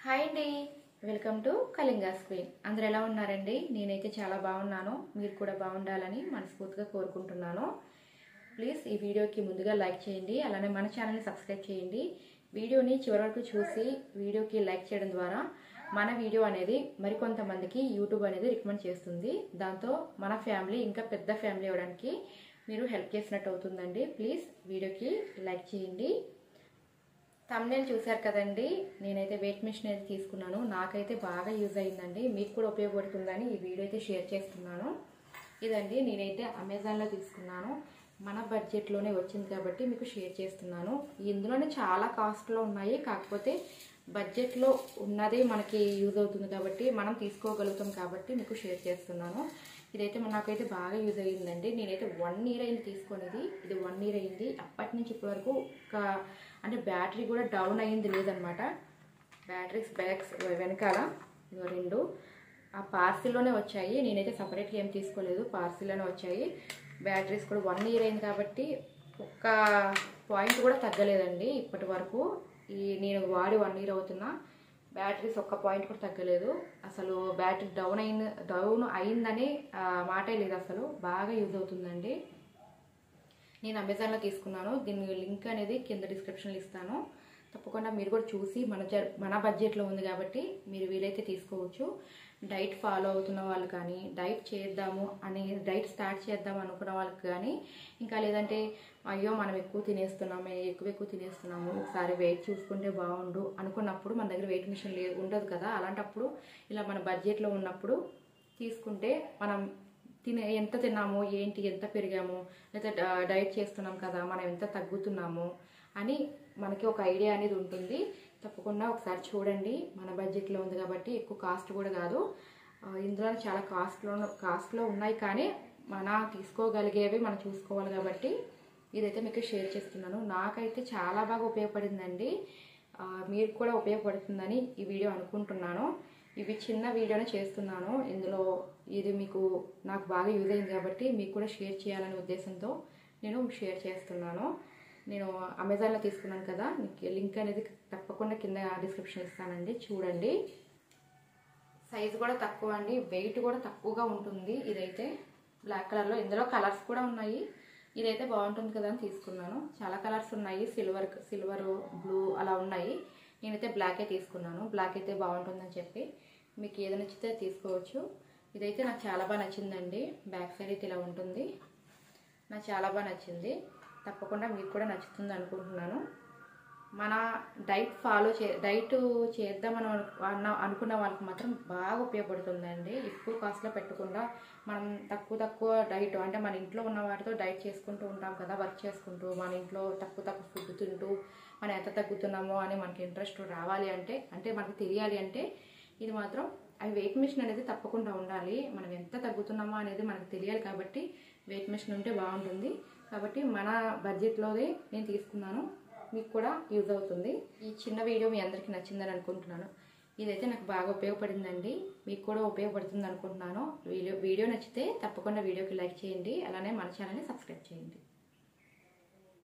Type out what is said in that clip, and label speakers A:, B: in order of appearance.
A: hi అండి welcome to కళింగా screen అందరు ఎలా ఉన్నారండి నేనైతే చాలా బాగున్నాను మీరు కూడా బాగుండాలని మనస్ఫూర్తిగా కోరుకుంటున్నాను ప్లీజ్ ఈ వీడియోకి ముందుగా లైక్ చేయండి అలానే మన ఛానల్ని సబ్స్క్రైబ్ చేయండి వీడియోని చివరి వరకు చూసి వీడియోకి లైక్ చేయడం ద్వారా మన వీడియో అనేది మరికొంతమందికి యూట్యూబ్ అనేది రికమెండ్ చేస్తుంది దాంతో మన ఫ్యామిలీ ఇంకా పెద్ద ఫ్యామిలీ అవ్వడానికి మీరు హెల్ప్ చేసినట్టు అవుతుందండి ప్లీజ్ వీడియోకి లైక్ చేయండి తమ్నేల్ చూశారు కదండి నేనైతే వెయిట్ మిషన్ అయితే తీసుకున్నాను నాకైతే బాగా యూజ్ అయిందండి మీకు కూడా ఉపయోగపడుతుందని ఈ వీడియో అయితే షేర్ చేస్తున్నాను ఇదండి నేనైతే అమెజాన్లో తీసుకున్నాను మన బడ్జెట్లోనే వచ్చింది కాబట్టి మీకు షేర్ చేస్తున్నాను ఇందులోనే చాలా కాస్ట్లో ఉన్నాయి కాకపోతే బడ్జెట్లో ఉన్నది మనకి యూజ్ అవుతుంది కాబట్టి మనం తీసుకోగలుగుతాం కాబట్టి మీకు షేర్ చేస్తున్నాను ఇదైతే నాకైతే బాగా యూజ్ అయ్యిందండి నేనైతే వన్ ఇయర్ అయింది తీసుకునేది ఇది వన్ ఇయర్ అయింది అప్పటి నుంచి ఇప్పటి వరకు ఒక అంటే బ్యాటరీ కూడా డౌన్ అయ్యింది లేదనమాట బ్యాటరీస్ బ్యాగ్స్ వెనకాల ఇదిగో రెండు ఆ పార్సిల్లోనే వచ్చాయి నేనైతే సపరేట్గా ఏం తీసుకోలేదు పార్సిల్లోనే వచ్చాయి బ్యాటరీస్ కూడా వన్ ఇయర్ అయింది కాబట్టి ఒక్క పాయింట్ కూడా తగ్గలేదండి ఇప్పటి వరకు ఈ నేను వాడి వన్ ఇయర్ అవుతున్నా బ్యాటరీస్ ఒక్క పాయింట్ కూడా తగ్గలేదు అసలు బ్యాటరీ డౌన్ అయిన డౌన్ అయిందని మాటే లేదు అసలు బాగా యూజ్ అవుతుందండి నేను అమెజాన్లో తీసుకున్నాను దీని లింక్ అనేది కింద డిస్క్రిప్షన్లో ఇస్తాను తప్పకుండా మీరు కూడా చూసి మన జ మన బడ్జెట్లో ఉంది కాబట్టి మీరు వీలైతే తీసుకోవచ్చు డైట్ ఫాలో అవుతున్న వాళ్ళు కానీ డైట్ చేద్దాము అని డైట్ స్టార్ట్ చేద్దాం అనుకున్న వాళ్ళకి కానీ ఇంకా లేదంటే అయ్యో మనం ఎక్కువ తినేస్తున్నాము ఎక్కువ ఎక్కువ తినేస్తున్నాము ఒకసారి వెయిట్ చూసుకుంటే బాగుండు అనుకున్నప్పుడు మన దగ్గర వెయిట్ మిషన్ లేదు ఉండదు కదా అలాంటప్పుడు ఇలా మన బడ్జెట్లో ఉన్నప్పుడు తీసుకుంటే మనం తినే ఎంత తిన్నాము ఏంటి ఎంత పెరిగాము లేదా డైట్ చేస్తున్నాం కదా మనం ఎంత తగ్గుతున్నాము అని మనకి ఒక ఐడియా అనేది ఉంటుంది తప్పకుండా ఒకసారి చూడండి మన బడ్జెట్లో ఉంది కాబట్టి ఎక్కువ కాస్ట్ కూడా కాదు ఇందులో చాలా కాస్ట్లో కాస్ట్లో ఉన్నాయి కానీ మన తీసుకోగలిగేవి మనం చూసుకోవాలి కాబట్టి ఇదైతే మీకు షేర్ చేస్తున్నాను నాకైతే చాలా బాగా ఉపయోగపడిందండి మీరు కూడా ఉపయోగపడుతుందని ఈ వీడియో అనుకుంటున్నాను ఇవి చిన్న వీడియోనే చేస్తున్నాను ఇందులో ఇది మీకు నాకు బాగా యూజ్ అయింది కాబట్టి మీకు కూడా షేర్ చేయాలనే ఉద్దేశంతో నేను షేర్ చేస్తున్నాను నేను అమెజాన్లో తీసుకున్నాను కదా మీకు లింక్ అనేది తప్పకుండా కింద డిస్క్రిప్షన్ ఇస్తానండి చూడండి సైజు కూడా తక్కువ అండి వెయిట్ కూడా తక్కువగా ఉంటుంది ఇదైతే బ్లాక్ కలర్లో ఇందులో కలర్స్ కూడా ఉన్నాయి ఇదైతే బాగుంటుంది కదా అని తీసుకున్నాను చాలా కలర్స్ ఉన్నాయి సిల్వర్ సిల్వర్ బ్లూ అలా ఉన్నాయి నేనైతే బ్లాకే తీసుకున్నాను బ్లాక్ అయితే బాగుంటుందని చెప్పి మీకు ఏది నచ్చితే తీసుకోవచ్చు ఇదైతే నాకు చాలా బాగా నచ్చిందండి బ్యాక్ సైడ్ అయితే ఇలా ఉంటుంది నాకు చాలా బాగా నచ్చింది తప్పకుండా మీకు కూడా నచ్చుతుంది అనుకుంటున్నాను మన డైట్ ఫాలో చే డైట్ చేద్దామని అన్న అనుకున్న వాళ్ళకి మాత్రం బాగా ఉపయోగపడుతుందండి ఎక్కువ కాస్ట్లో పెట్టకుండా మనం తక్కువ తక్కువ డైట్ అంటే మన ఇంట్లో ఉన్న వాటితో డైట్ చేసుకుంటూ ఉంటాం కదా వర్క్ చేసుకుంటూ మన ఇంట్లో తక్కువ తక్కువ ఫుడ్ తింటూ మనం ఎంత తగ్గుతున్నామో అని మనకి ఇంట్రెస్ట్ రావాలి అంటే అంటే మనకు తెలియాలి అంటే ఇది మాత్రం అవి వెయిట్ మిషన్ అనేది తప్పకుండా ఉండాలి మనం ఎంత తగ్గుతున్నామో అనేది మనకు తెలియాలి కాబట్టి వెయిట్ మిషన్ ఉంటే బాగుంటుంది కాబట్టి మన బడ్జెట్లోనే నేను తీసుకున్నాను మీకు కూడా యూజ్ అవుతుంది ఈ చిన్న వీడియో మీ అందరికీ నచ్చిందని అనుకుంటున్నాను ఇదైతే నాకు బాగా ఉపయోగపడిందండి మీకు కూడా ఉపయోగపడుతుంది అనుకుంటున్నాను వీడియో వీడియో నచ్చితే తప్పకుండా వీడియోకి లైక్ చేయండి అలానే మన ఛానల్ని సబ్స్క్రైబ్ చేయండి